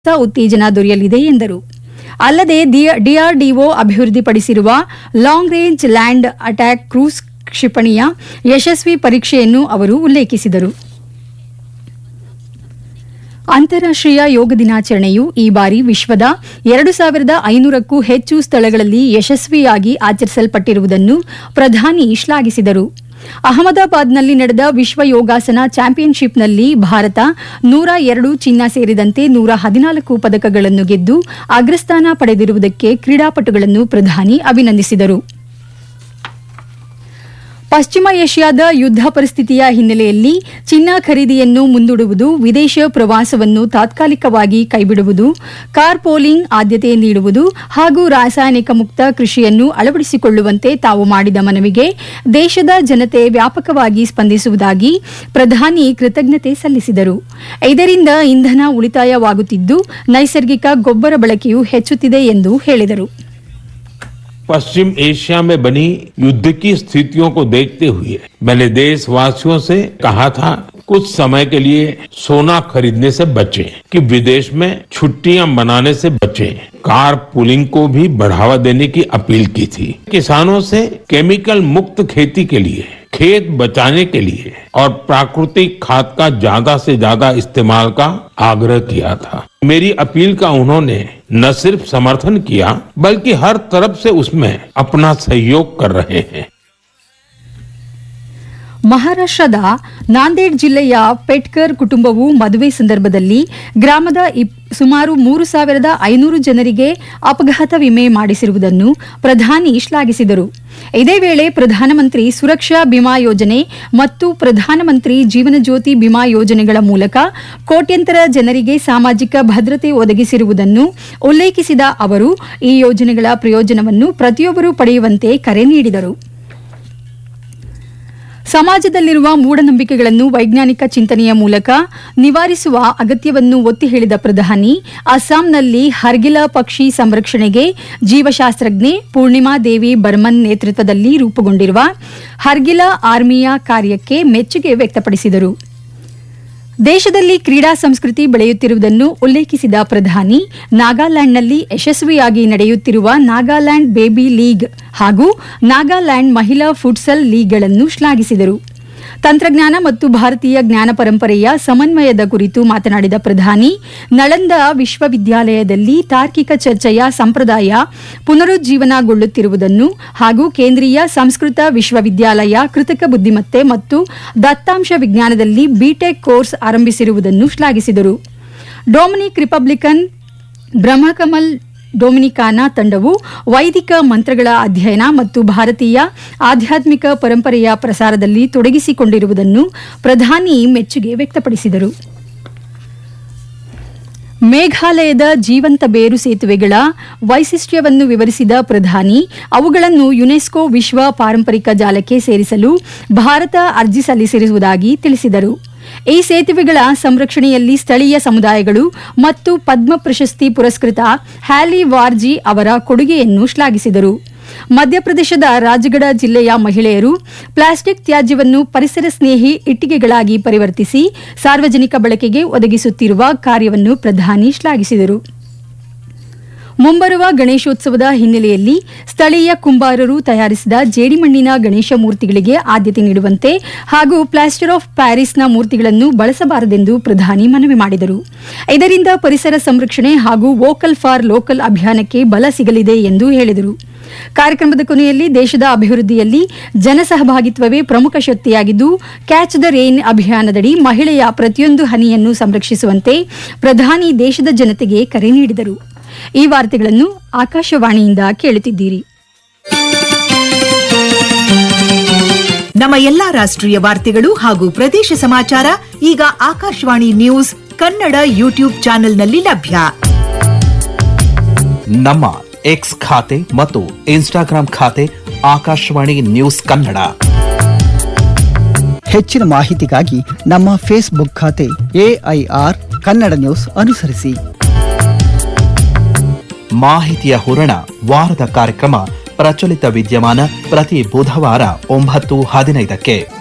ಉತ್ತೇಜನ ದೊರೆಯಲಿದೆ ಎಂದರು ಅಲ್ಲದೆ ಡಿಆರ್ಡಿಒ ಅಭಿವೃದ್ಧಿಪಡಿಸಿರುವ long range land attack cruise ಕ್ಷಿಪಣಿಯ ಯಶಸ್ವಿ ಪರೀಕ್ಷೆಯನ್ನು ಅವರು ಉಲ್ಲೇಖಿಸಿದರು ಅಂತಾರಾಷ್ಟ್ರೀಯ ಯೋಗ ದಿನಾಚರಣೆಯು ಈ ಬಾರಿ ವಿಶ್ವದ ಎರಡು ಸಾವಿರದ ಐನೂರಕ್ಕೂ ಹೆಚ್ಚು ಸ್ಥಳಗಳಲ್ಲಿ ಯಶಸ್ವಿಯಾಗಿ ಆಚರಿಸಲ್ಪಟ್ಟಿರುವುದನ್ನು ಪ್ರಧಾನಿ ಶ್ಲಾಘಿಸಿದರು ಅಹಮದಾಬಾದ್ನಲ್ಲಿ ನಡೆದ ವಿಶ್ವ ಯೋಗಾಸನ ಚಾಂಪಿಯನ್ಶಿಪ್ನಲ್ಲಿ ಭಾರತ ನೂರ ಎರಡು ಚಿನ್ನ ಸೇರಿದಂತೆ ನೂರ ಹದಿನಾಲ್ಕು ಪದಕಗಳನ್ನು ಗೆದ್ದು ಅಗ್ರಸ್ಥಾನ ಪಡೆದಿರುವುದಕ್ಕೆ ಕ್ರೀಡಾಪಟುಗಳನ್ನು ಪ್ರಧಾನಿ ಅಭಿನಂದಿಸಿದರು ಪಶ್ಚಿಮ ಏಷ್ಯಾದ ಯುದ್ಧ ಪರಿಸ್ಥಿತಿಯ ಹಿನ್ನೆಲೆಯಲ್ಲಿ ಚಿನ್ನ ಖರೀದಿಯನ್ನು ಮುಂದೂಡುವುದು ವಿದೇಶ ಪ್ರವಾಸವನ್ನು ತಾತ್ಕಾಲಿಕವಾಗಿ ಕೈಬಿಡುವುದು ಕಾರ್ ಪೋಲಿಂಗ್ ಆದ್ಯತೆ ನೀಡುವುದು ಹಾಗೂ ರಾಸಾಯನಿಕ ಮುಕ್ತ ಕೃಷಿಯನ್ನು ಅಳವಡಿಸಿಕೊಳ್ಳುವಂತೆ ತಾವು ಮಾಡಿದ ಮನವಿಗೆ ದೇಶದ ಜನತೆ ವ್ಯಾಪಕವಾಗಿ ಸ್ಪಂದಿಸುವುದಾಗಿ ಪ್ರಧಾನಿ ಕೃತಜ್ಞತೆ ಸಲ್ಲಿಸಿದರು ಇದರಿಂದ ಇಂಧನ ಉಳಿತಾಯವಾಗುತ್ತಿದ್ದು ನೈಸರ್ಗಿಕ ಗೊಬ್ಬರ ಬಳಕೆಯೂ ಹೆಚ್ಚುತ್ತಿದೆ ಎಂದು ಹೇಳಿದರು पश्चिम एशिया में बनी युद्ध की स्थितियों को देखते हुए मैंने देशवासियों से कहा था कुछ समय के लिए सोना खरीदने से बचें कि विदेश में छुट्टियां मनाने से बचें कार पुलिंग को भी बढ़ावा देने की अपील की थी किसानों से केमिकल मुक्त खेती के लिए खेत बचाने के लिए और प्राकृतिक खाद का ज्यादा से ज्यादा इस्तेमाल का आग्रह किया था मेरी अपील का उन्होंने न सिर्फ समर्थन किया बल्कि हर तरफ से उसमें अपना सहयोग कर रहे हैं ಮಹಾರಾಷ್ಟ್ರದ ನಾಂದೇಡ್ ಜಿಲ್ಲೆಯ ಪೆಟ್ಕರ್ ಕುಟುಂಬವು ಮದುವೆ ಸಂದರ್ಭದಲ್ಲಿ ಗ್ರಾಮದ ಇಪ್- ಸುಮಾರು ಮೂರು ಸಾವಿರದ ಐನೂರು ಜನರಿಗೆ ಅಪಘಾತ ವಿಮೆ ಮಾಡಿಸಿರುವುದನ್ನು ಪ್ರಧಾನಿ ಶ್ಲಾಘಿಸಿದರು ಇದೇ ವೇಳೆ ಪ್ರಧಾನಮಂತ್ರಿ ಸುರಕ್ಷಾ ಬಿಮಾ ಯೋಜನೆ ಮತ್ತು ಪ್ರಧಾನಮಂತ್ರಿ ಜೀವನ ಜ್ಯೋತಿ ಬಿಮಾ ಯೋಜನೆಗಳ ಮೂಲಕ ಕೋಟ್ಯಂತರ ಜನರಿಗೆ ಸಾಮಾಜಿಕ ಭದ್ರತೆ ಒದಗಿಸಿರುವುದನ್ನು ಉಲ್ಲೇಖಿಸಿದ ಅವರು ಈ ಯೋಜನೆಗಳ ಪ್ರಯೋಜನವನ್ನು ಪ್ರತಿಯೊಬ್ಬರೂ ಪಡೆಯುವಂತೆ ಕರೆ ನೀಡಿದರು ಸಮಾಜದಲ್ಲಿರುವ ಮೂಢನಂಬಿಕೆಗಳನ್ನು ವೈಜ್ಞಾನಿಕ ಚಿಂತನೆಯ ಮೂಲಕ ನಿವಾರಿಸುವ ಅಗತ್ಯವನ್ನು ಒತ್ತಿ ಹೇಳಿದ ಪ್ರಧಾನಿ ಅಸ್ಸಾಂನಲ್ಲಿ ಹರ್ಗಿಲ ಪಕ್ಷಿ ಸಂರಕ್ಷಣೆಗೆ ಜೀವಶಾಸ್ತ್ರಜ್ಞೆ ಪೂರ್ಣಿಮಾ ದೇವಿ ಬರ್ಮನ್ ನೇತೃತ್ವದಲ್ಲಿ ರೂಪುಗೊಂಡಿರುವ ಹರ್ಗಿಲ ಆರ್ಮಿಯ ಕಾರ್ಯಕ್ಕೆ ಮೆಚ್ಚುಗೆ ವ್ಯಕ್ತಪಡಿಸಿದರು ದೇಶದಲ್ಲಿ ಕ್ರೀಡಾ ಸಂಸ್ಕೃತಿ ಬೆಳೆಯುತ್ತಿರುವುದನ್ನು ಉಲ್ಲೇಖಿಸಿದ ಪ್ರಧಾನಿ ನಾಗಾಲ್ಯಾಂಡ್ನಲ್ಲಿ ಯಶಸ್ವಿಯಾಗಿ ನಡೆಯುತ್ತಿರುವ ನಾಗಾಲ್ಯಾಂಡ್ ಬೇಬಿ ಲೀಗ್ ಹಾಗೂ ನಾಗಾಲ್ಯಾಂಡ್ ಮಹಿಳಾ ಫುಟ್ಸಲ್ ಲೀಗ್ಗಳನ್ನು ಶ್ಲಾಘಿಸಿದರು ತಂತ್ರಜ್ಞಾನ ಮತ್ತು ಭಾರತೀಯ ಜ್ಞಾನ ಪರಂಪರೆಯ ಸಮನ್ವಯದ ಕುರಿತು ಮಾತನಾಡಿದ ಪ್ರಧಾನಿ ನಳಂದ ವಿಶ್ವವಿದ್ಯಾಲಯದಲ್ಲಿ ತಾರ್ಕಿಕ ಚರ್ಚೆಯ ಸಂಪ್ರದಾಯ ಪುನರುಜ್ಜೀವನಗೊಳ್ಳುತ್ತಿರುವುದನ್ನು ಹಾಗೂ ಕೇಂದ್ರೀಯ ಸಂಸ್ಕೃತ ವಿಶ್ವವಿದ್ಯಾಲಯ ಕೃತಕ ಬುದ್ಧಿಮತ್ತೆ ಮತ್ತು ದತ್ತಾಂಶ ವಿಜ್ಞಾನದಲ್ಲಿ ಬಿಟೆಕ್ ಕೋರ್ಸ್ ಆರಂಭಿಸಿರುವುದನ್ನು ಶ್ಲಾಘಿಸಿದರು ಡೊಮಿನಿಕ್ ರಿಪಬ್ಲಿಕನ್ ಬ್ರಹ್ಮಕಮಲ್ ಡೊಮಿನಿಕಾನ ತಂಡವು ವೈದಿಕ ಮಂತ್ರಗಳ ಅಧ್ಯಯನ ಮತ್ತು ಭಾರತೀಯ ಆಧ್ಯಾತ್ಮಿಕ ಪರಂಪರೆಯ ಪ್ರಸಾರದಲ್ಲಿ ತೊಡಗಿಸಿಕೊಂಡಿರುವುದನ್ನು ಪ್ರಧಾನಿ ಮೆಚ್ಚುಗೆ ವ್ಯಕ್ತಪಡಿಸಿದರು ಮೇಘಾಲಯದ ಜೀವಂತ ಬೇರು ಸೇತುವೆಗಳ ವೈಶಿಷ್ಟ್ಯವನ್ನು ವಿವರಿಸಿದ ಪ್ರಧಾನಿ ಅವುಗಳನ್ನು ಯುನೆಸ್ಕೋ ವಿಶ್ವ ಪಾರಂಪರಿಕ ಜಾಲಕ್ಕೆ ಸೇರಿಸಲು ಭಾರತ ಅರ್ಜಿ ಸಲ್ಲಿಸಿರುವುದಾಗಿ ತಿಳಿಸಿದರು ಈ ಸೇತುವೆಗಳ ಸಂರಕ್ಷಣೆಯಲ್ಲಿ ಸ್ಥಳೀಯ ಸಮುದಾಯಗಳು ಮತ್ತು ಪದ್ಮ ಪ್ರಶಸ್ತಿ ಪುರಸ್ಕೃತ ಹ್ಯಾಲಿ ವಾರ್ಜಿ ಅವರ ಕೊಡುಗೆಯನ್ನು ಶ್ಲಾಘಿಸಿದರು ಮಧ್ಯಪ್ರದೇಶದ ರಾಜಗಢ ಜಿಲ್ಲೆಯ ಮಹಿಳೆಯರು ಪ್ಲಾಸ್ಟಿಕ್ ತ್ಯಾಜ್ಯವನ್ನು ಪರಿಸರ ಸ್ನೇಹಿ ಇಟ್ಟಿಗೆಗಳಾಗಿ ಪರಿವರ್ತಿಸಿ ಸಾರ್ವಜನಿಕ ಬಳಕೆಗೆ ಒದಗಿಸುತ್ತಿರುವ ಕಾರ್ಯವನ್ನು ಪ್ರಧಾನಿ ಶ್ಲಾಘಿಸಿದರು ಮುಂಬರುವ ಗಣೇಶೋತ್ಸವದ ಹಿನ್ನೆಲೆಯಲ್ಲಿ ಸ್ಥಳೀಯ ಕುಂಬಾರರು ತಯಾರಿಸಿದ ಜೇಡಿಮಣ್ಣಿನ ಗಣೇಶ ಮೂರ್ತಿಗಳಿಗೆ ಆದ್ಯತೆ ನೀಡುವಂತೆ ಹಾಗೂ ಪ್ಲಾಸ್ಟರ್ ಆಫ್ ಪ್ಯಾರಿಸ್ನ ಮೂರ್ತಿಗಳನ್ನು ಬಳಸಬಾರದೆಂದು ಪ್ರಧಾನಿ ಮನವಿ ಮಾಡಿದರು ಇದರಿಂದ ಪರಿಸರ ಸಂರಕ್ಷಣೆ ಹಾಗೂ ವೋಕಲ್ ಫಾರ್ ಲೋಕಲ್ ಅಭಿಯಾನಕ್ಕೆ ಬಲ ಸಿಗಲಿದೆ ಎಂದು ಹೇಳಿದರು ಕಾರ್ಯಕ್ರಮದ ಕೊನೆಯಲ್ಲಿ ದೇಶದ ಅಭಿವೃದ್ಧಿಯಲ್ಲಿ ಜನಸಹಭಾಗಿತ್ವವೇ ಪ್ರಮುಖ ಶಕ್ತಿಯಾಗಿದ್ದು ಕ್ಯಾಚ್ ದ ರೇನ್ ಅಭಿಯಾನದಡಿ ಮಹಿಳೆಯ ಪ್ರತಿಯೊಂದು ಹನಿಯನ್ನು ಸಂರಕ್ಷಿಸುವಂತೆ ಪ್ರಧಾನಿ ದೇಶದ ಜನತೆಗೆ ಕರೆ ನೀಡಿದರು ಈ ವಾರ್ತೆಗಳನ್ನು ಆಕಾಶವಾಣಿಯಿಂದ ಕೇಳುತ್ತಿದ್ದೀರಿ ನಮ್ಮ ಎಲ್ಲಾ ರಾಷ್ಟ್ರೀಯ ವಾರ್ತೆಗಳು ಹಾಗೂ ಪ್ರದೇಶ ಸಮಾಚಾರ ಈಗ ಆಕಾಶವಾಣಿ ನ್ಯೂಸ್ ಕನ್ನಡ ಯೂಟ್ಯೂಬ್ ಚಾನೆಲ್ನಲ್ಲಿ ಲಭ್ಯ ನಮ್ಮ ಎಕ್ಸ್ ಖಾತೆ ಮತ್ತು ಇನ್ಸ್ಟಾಗ್ರಾಂ ಖಾತೆ ಆಕಾಶವಾಣಿ ನ್ಯೂಸ್ ಕನ್ನಡ ಹೆಚ್ಚಿನ ಮಾಹಿತಿಗಾಗಿ ನಮ್ಮ ಫೇಸ್ಬುಕ್ ಖಾತೆ ಎಐಆರ್ ಕನ್ನಡ ನ್ಯೂಸ್ ಅನುಸರಿಸಿ ಮಾಹಿತಿಯ ಹೂರಣ ವಾರದ ಕಾರ್ಯಕ್ರಮ ಪ್ರಚಲಿತ ವಿದ್ಯಮಾನ ಪ್ರತಿ ಬುಧವಾರ ಒಂಬತ್ತು ಹದಿನೈದಕ್ಕೆ